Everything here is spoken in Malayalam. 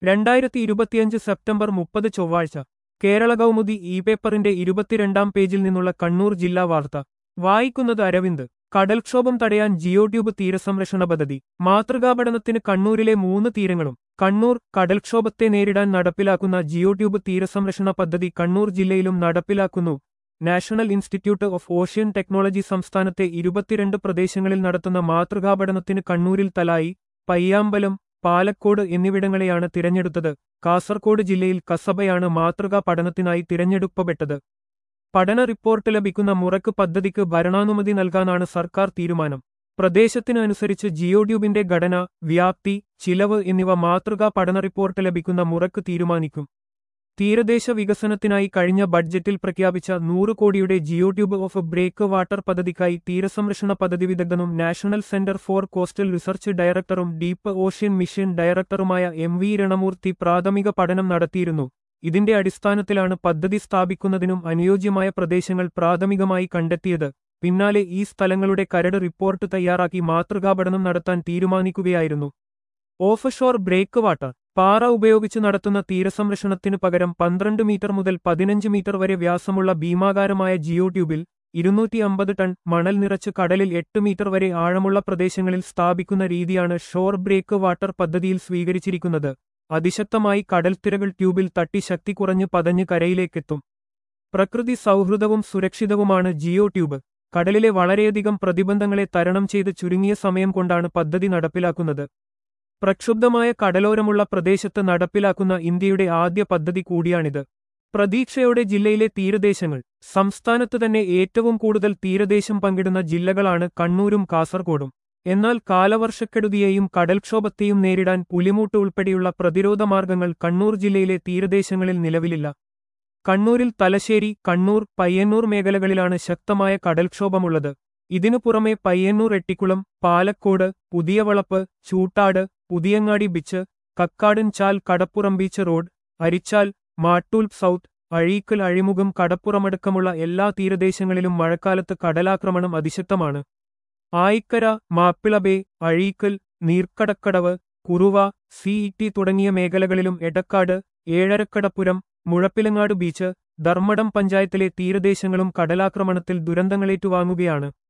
രണ്ടായിരത്തി ഇരുപത്തിയഞ്ച് സെപ്റ്റംബർ മുപ്പത് ചൊവ്വാഴ്ച കേരള കൗമുദി ഇ പേപ്പറിന്റെ ഇരുപത്തിരണ്ടാം പേജിൽ നിന്നുള്ള കണ്ണൂർ ജില്ലാ വാർത്ത വായിക്കുന്നത് അരവിന്ദ് കടൽക്ഷോഭം തടയാൻ ജിയോ ട്യൂബ് തീരസംരക്ഷണ പദ്ധതി മാതൃകാ പഠനത്തിന് കണ്ണൂരിലെ മൂന്ന് തീരങ്ങളും കണ്ണൂർ കടൽക്ഷോഭത്തെ നേരിടാൻ നടപ്പിലാക്കുന്ന ജിയോ ട്യൂബ് തീരസംരക്ഷണ പദ്ധതി കണ്ണൂർ ജില്ലയിലും നടപ്പിലാക്കുന്നു National Institute of Ocean Technology സംസ്ഥാനത്തെ ഇരുപത്തിരണ്ട് പ്രദേശങ്ങളിൽ നടത്തുന്ന മാതൃകാ പഠനത്തിന് കണ്ണൂരിൽ തലായി പയ്യാമ്പലം പാലക്കോട് എന്നിവിടങ്ങളെയാണ് തിരഞ്ഞെടുത്തത് കാസർകോട് ജില്ലയിൽ കസബയാണ് മാതൃകാ പഠനത്തിനായി തിരഞ്ഞെടുക്കപ്പെട്ടത് പഠന റിപ്പോർട്ട് ലഭിക്കുന്ന മുറക്ക് പദ്ധതിക്ക് ഭരണാനുമതി നൽകാനാണ് സർക്കാർ തീരുമാനം പ്രദേശത്തിന് അനുസരിച്ച് ജിയോട്യൂബിന്റെ ഘടന വ്യാപ്തി ചിലവ് എന്നിവ മാതൃകാ പഠന റിപ്പോർട്ട് ലഭിക്കുന്ന മുറക്ക് തീരുമാനിക്കും തീരദേശ വികസനത്തിനായി കഴിഞ്ഞ ബഡ്ജറ്റിൽ പ്രഖ്യാപിച്ച നൂറ് കോടിയുടെ ജിയോട്യൂബ് ഓഫ് ബ്രേക്ക് വാട്ടർ പദ്ധതിക്കായി തീരസംരക്ഷണ പദ്ധതി വിദഗ്ധനും National Centre for Coastal Research ഡയറക്ടറും ഡീപ്പ് ഓഷ്യൻ മിഷൻ ഡയറക്ടറുമായ എം വി രണമൂർത്തി പ്രാഥമിക പഠനം നടത്തിയിരുന്നു ഇതിന്റെ അടിസ്ഥാനത്തിലാണ് പദ്ധതി സ്ഥാപിക്കുന്നതിനും അനുയോജ്യമായ പ്രദേശങ്ങൾ പ്രാഥമികമായി കണ്ടെത്തിയത് പിന്നാലെ ഈ സ്ഥലങ്ങളുടെ കരട് റിപ്പോർട്ട് തയ്യാറാക്കി മാതൃകാപഠനം നടത്താൻ തീരുമാനിക്കുകയായിരുന്നു ഓഫ്ഷോർ ബ്രേക്ക് വാട്ടർ പാറ ഉപയോഗിച്ച് നടത്തുന്ന തീരസംരക്ഷണത്തിനു പകരം പന്ത്രണ്ട് മീറ്റർ മുതൽ പതിനഞ്ച് മീറ്റർ വരെ വ്യാസമുള്ള ഭീമാകാരമായ ജിയോ ട്യൂബിൽ ഇരുന്നൂറ്റി അമ്പത് ടൺ മണൽ നിറച്ച് കടലിൽ എട്ട് മീറ്റർ വരെ ആഴമുള്ള പ്രദേശങ്ങളിൽ സ്ഥാപിക്കുന്ന രീതിയാണ് ഷോർ ബ്രേക്ക് വാട്ടർ പദ്ധതിയിൽ സ്വീകരിച്ചിരിക്കുന്നത് അതിശക്തമായി കടൽത്തിരകൾ ട്യൂബിൽ തട്ടി ശക്തി കുറഞ്ഞ് പതഞ്ഞ് കരയിലേക്കെത്തും പ്രകൃതി സൗഹൃദവും സുരക്ഷിതവുമാണ് ജിയോ ട്യൂബ് കടലിലെ വളരെയധികം പ്രതിബന്ധങ്ങളെ തരണം ചെയ്ത് ചുരുങ്ങിയ സമയം കൊണ്ടാണ് പദ്ധതി നടപ്പിലാക്കുന്നത് പ്രക്ഷുബ്ധമായ കടലോരമുള്ള പ്രദേശത്ത് നടപ്പിലാക്കുന്ന ഇന്ത്യയുടെ ആദ്യ പദ്ധതി കൂടിയാണിത് പ്രതീക്ഷയോടെ ജില്ലയിലെ തീരദേശങ്ങൾ സംസ്ഥാനത്ത് തന്നെ ഏറ്റവും കൂടുതൽ തീരദേശം പങ്കിടുന്ന ജില്ലകളാണ് കണ്ണൂരും കാസർഗോഡും എന്നാൽ കാലവർഷക്കെടുതിയെയും കടൽക്ഷോഭത്തെയും നേരിടാൻ പുലിമൂട്ട് ഉൾപ്പെടെയുള്ള പ്രതിരോധ മാർഗങ്ങൾ കണ്ണൂർ ജില്ലയിലെ തീരദേശങ്ങളിൽ നിലവിലില്ല കണ്ണൂരിൽ തലശ്ശേരി കണ്ണൂർ പയ്യന്നൂർ മേഖലകളിലാണ് ശക്തമായ കടൽക്ഷോഭമുള്ളത് ഇതിനു പുറമെ പയ്യന്നൂർ എട്ടിക്കുളം പാലക്കോട് പുതിയവളപ്പ് ചൂട്ടാട് പുതിയങ്ങാടി ബീച്ച് കക്കാടൻ ചാൽ കടപ്പുറം beach road Arichal Mattool south Azhikkal അഴിമുഖം കടപ്പുറമടക്കമുള്ള എല്ലാ തീരദേശങ്ങളിലും മഴക്കാലത്ത് കടലാക്രമണം അതിശക്തമാണ് ആയിക്കര മാപ്പിളബേ അഴീക്കൽ നീർക്കടക്കടവ് കുറുവ സിഇടി തുടങ്ങിയ മേഖലകളിലും എടക്കാട് ഏഴരക്കടപ്പുരം മുഴപ്പിലങ്ങാട് ബീച്ച് ധർമ്മടം പഞ്ചായത്തിലെ തീരദേശങ്ങളും കടലാക്രമണത്തിൽ ദുരന്തങ്ങളേറ്റുവാങ്ങുകയാണ്